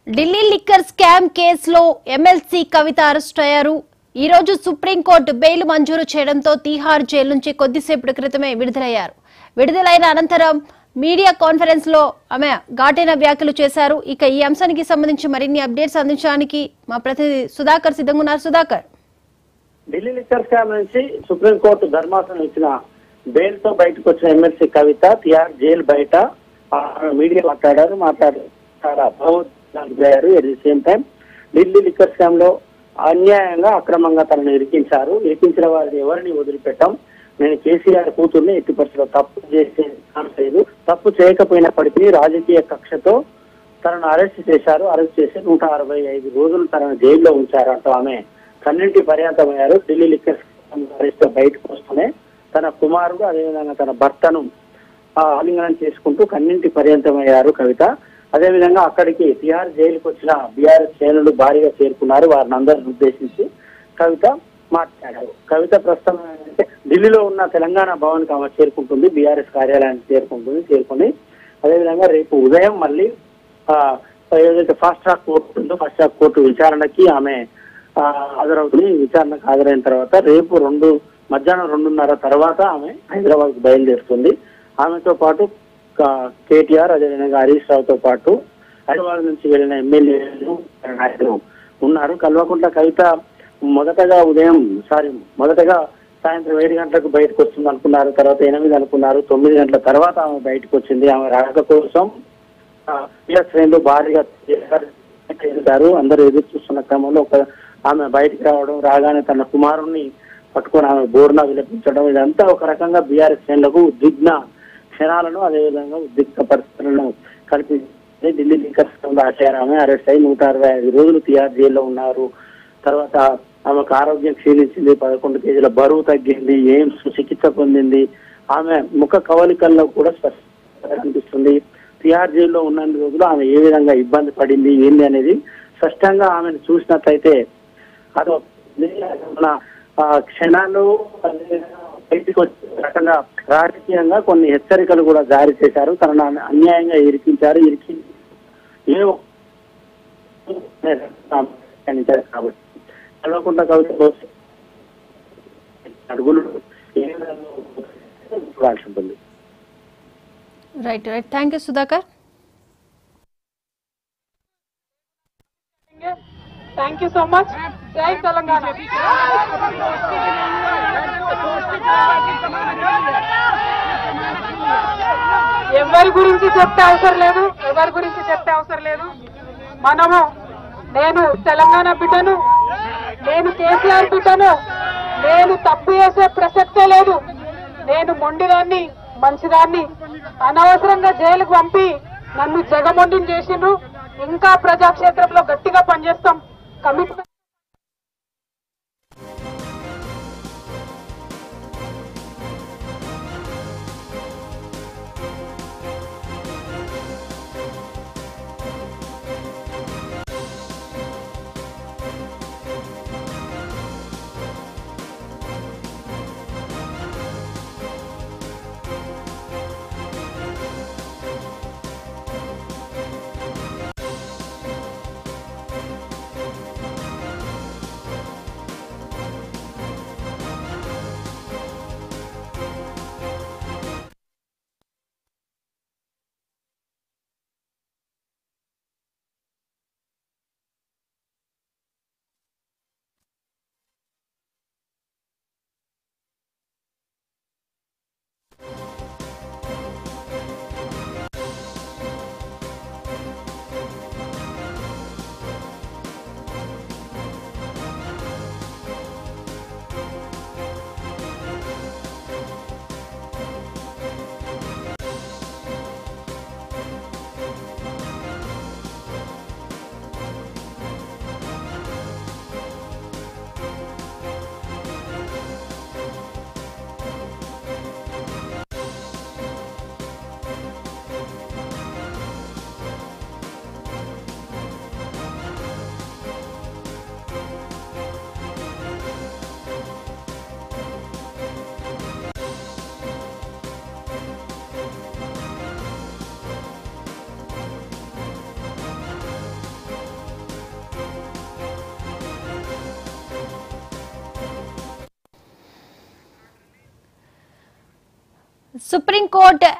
Delhi liquor scam కేసులో MLC Kavitha arrest అయ్యారు ఈ రోజు సుప్రీంకోర్టు బెయిల్ మంజూరు చేయడంతో తీహార్ జైలు నుంచి కొద్దిసేపటి క్రితమే విడుదలయ్యారు విడుదలైన అనంతరం మీడియా కాన్ఫరెన్స్ లో ఆమె ఘాటైన వ్యాఖ్యలు చేశారు ఇక ఈ అంశానికి సంబంధించి మరిన్ని అప్డేట్స్ అందించడానికి మా ప్రతినిధి సుధాకర్ సిద్ధంగా ఉన్నారు సుధాకర్ ఢిల్లీ లిక్కర్ స్కామ్ నుంచి సుప్రీంకోర్టు ధర్మాసనం ఇచ్చిన బెయిల్ తో బయటకు వచ్చిన ఎమ్మెల్సీ కవిత తిహార్ జైలు బయట ఆ, మీడియా మాట్లాడారు మాట్లాడారు చాలా భావోద్వేగానికి at the same time Delhi liquor scam లో అన్యాయంగా అక్రమంగా తనను ఇరికించారు ఇరికించిన వారిని ఎవరిని వదిలిపెట్టాం నేను కేసీఆర్ కూతుర్ని ఎట్టి పరిస్థితిలో తప్పు చేసే ఛాన్స్ లేదు తప్పు చేయకపోయినప్పటికీ రాజకీయ కక్షతో తనను అరెస్ట్ చేశారు అరెస్ట్ చేసి నూట అరవై ఐదు రోజులు తనను జైల్లో ఉంచారు అంటూ ఆమె కన్నింటి పర్యాంతమయ్యారు ఢిల్లీ లిక్కర్ అరెస్ట్ బయటకు వస్తూనే తన కుమారుడు అదేవిధంగా తన భర్తను ఆ, ఆలింగనం చేసుకుంటూ కన్నింటి పర్యంతమయ్యారు కవిత అదేవిధంగా అక్కడికి తిహార్ జైలుకు వచ్చిన బీఆర్ఎస్ శ్రేణులు భారీగా చేరుకున్నారు వారిని అందరిని ఉద్దేశించి కవిత మాట్లాడారు కవిత ప్రస్తుతం ఏంటంటే ఢిల్లీలో ఉన్న తెలంగాణ భవన్ కి ఆమె చేరుకుంటుంది బీఆర్ఎస్ కార్యాలయానికి చేరుకుంటుంది చేరుకుని అదేవిధంగా రేపు ఉదయం మళ్ళీ ఆ, ఏదైతే ఫాస్ట్ ట్రాక్ కోర్టు ఉందో ఫాస్ట్ ట్రాక్ కోర్టు విచారణకి ఆమె ఆ, హాజరవుతుంది విచారణకు హాజరైన తర్వాత రేపు రెండు మధ్యాహ్నం రెండున్నర తర్వాత ఆమె హైదరాబాద్ కు బయలుదేరుతుంది ఆమెతో పాటు క- కేటీఆర్ అదేవిధంగా హరీష్ రావుతో పాటు హైదరాబాద్ నుంచి వెళ్ళిన ఎమ్మెల్యేలు నాయకులు ఉన్నారు కల్వకుంట్ల కవిత మొదటగా ఉదయం సారీ మొదటగా సాయంత్రం ఏడు గంటలకు బయటకు వస్తుంది అనుకున్నారు తర్వాత ఎనిమిది అనుకున్నారు తొమ్మిది గంటల తర్వాత ఆమె బయటకు వచ్చింది ఆమె రాక కోసం పిఎస్ శ్రేణులు భారీగా చేశారు అందరూ ఎదురు చూస్తున్న క్రమంలో ఒక ఆమె బయటికి రావడం రాగానే తన కుమారుణ్ణి పట్టుకొని ఆమె బోర్న విలపించడం ఇదంతా ఒక రకంగా బీఆర్ఎస్ శ్రేణులకు ఉద్విగ్న క్షణాలను అదేవిధంగా ఉద్రిక్త పరిస్థితులను కల్పించింది ఢిల్లీ లిక్కర్ స్కామ్ లో ఆచారు ఆమె అరెస్ట్ అయి నూట అరవై ఐదు రోజులు తిహార్ జైల్లో ఉన్నారు తర్వాత ఆమెకు ఆరోగ్యం క్షీణించింది పదకొండు కేజీల బరువు తగ్గింది ఎయిమ్స్ చికిత్స పొందింది ఆమె ముఖ కవలికల్లో కూడా స్పష్టంగా కనిపిస్తుంది తిహార్ జైల్లో ఉన్నన్ని రోజులు ఆమె ఏ విధంగా ఇబ్బంది పడింది ఏంది అనేది స్పష్టంగా ఆమెను చూసినట్లయితే అది మన ఆ, క్షణాలు అదేవిధంగా బయటికి వచ్చే రకంగా రాజకీయంగా కొన్ని హెచ్చరికలు కూడా జారీ చేశారు తనను అన్య- అన్యాయంగా ఇరికించారు ఇరికి ఏ ఒక్క- వ్యాఖ్యానించారు కాబట్టి చదవకుండా కవిత అడుగులు ఏ విధంగా చూడాల్సి ఉంటుంది right right thank you Sudhakar thank you so much జై తెలంగాణ ఎవరి గురించి చెప్తే అవసరం లేదు ఎవరి గురించి చెప్తే అవసరం లేదు మనము నేను తెలంగాణ బిడ్డను నేను కేసీఆర్ బిడ్డను నేను తప్పు చేసే ప్రసక్తే లేదు నేను మొండిదాన్ని మంచిదాన్ని అనవసరంగా జైలుకు పంపి నన్ను జగమొండిని చేసిండ్రు ఇంకా ప్రజాక్షేత్రంలో గట్టిగా పనిచేస్తాం కమిట్మెంట్ సుప్రీంకోర్టు